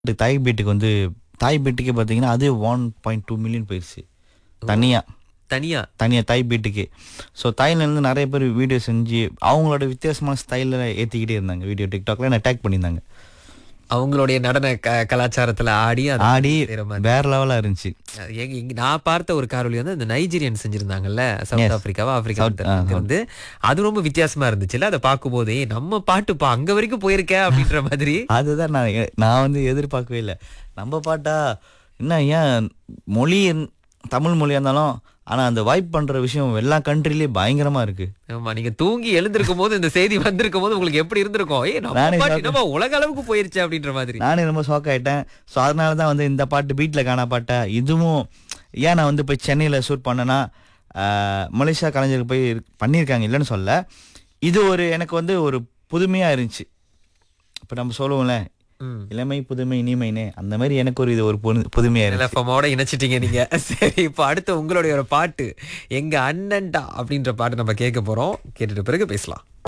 இது தாய் பீட்டுக்கு வந்து தாய் பீட்டுக்கு பார்த்தீங்கன்னா அது ஒன் பாயிண்ட் டூ மில்லியன் போயிடுச்சு தனியாக தனியா தனியாக தாய் பீட்டுக்கு ஸோ தாய்லேருந்து நிறைய பேர் வீடியோ செஞ்சு அவங்களோட வித்தியாசமான ஸ்டைலில் ஏற்றிக்கிட்டே இருந்தாங்க வீடியோ டிக்டாக்ல என்ன டேக் பண்ணியிருந்தாங்க அவங்களுடைய நடன க- கலாச்சாரத்துல ஆடி அது ஆடி செய்ற மாதிரி. வேற லெவலாக இருந்துச்சு எங்க- இங்க நான் பார்த்த ஒரு காரொலி வந்து இந்த நைஜீரியன் செஞ்சிருந்தாங்கல்ல சவுத் Yes. ஆப்பிரிக்காவா ஆப்பிரிக்கா South- ஆ, இருந்து அது ரொம்ப வித்தியாசமா இருந்துச்சுல்ல அதை பார்க்கும்போது "ஏய், நம்ம பாட்டுப்பா அங்க வரைக்கும் போயிருக்கேன் அப்படின்ற மாதிரி அதுதான் நான் எ- நான் வந்து எதிர்பார்க்கவே இல்லை நம்ம பாட்டா என்ன ஏன் மொழி இருந்- தமிழ் மொழியாக இருந்தாலும் ஆனால் அந்த வைப் பண்ணுற விஷயம் எல்லா கண்ட்ரிலேயும் பயங்கரமாக இருக்குது ஆமா நீங்க தூங்கி எழுந்திருக்கும் போது இந்த செய்தி வந்திருக்கும் போது உங்களுக்கு எப்படி இருந்திருக்கும் ஏய் நம்ம நானே பாட்டு shock. என்னப்பா உலக அளவுக்கு போயிருச்சு அப்படின்ற மாதிரி நானே ரொம்ப ஷாக் ஆயிட்டேன் ஸோ அதனால தான் வந்து இந்த பாட்டு பீட்டில் காண பாட்டை இதுவும் ஏன் நான் வந்து போய் சென்னையில் ஷூட் பண்ணேன்னா ஆஹ், மலேசியா கலைஞருக்கு போய் இரு- பண்ணியிருக்காங்க இல்லைன்னு சொல்ல இது ஒரு எனக்கு வந்து ஒரு புதுமையாக இருந்துச்சு இப்போ நம்ம சொல்லுவோம்ல ம். இளமை புதுமை இனிமைனே அந்த மாதிரி எனக்கு ஒரு இது ஒரு புது- புதுமையா இருந்துச்சு எல்எஃப்எம்மோட இணைச்சிட்டீங்க நீங்க சரி இப்போ அடுத்து உங்களுடைய ஒரு பாட்டு எங்க அண்ணன்டா அப்படின்ற பாட்டு நம்ம கேட்க போறோம் கேட்டுட்டு பிறகு பேசலாம்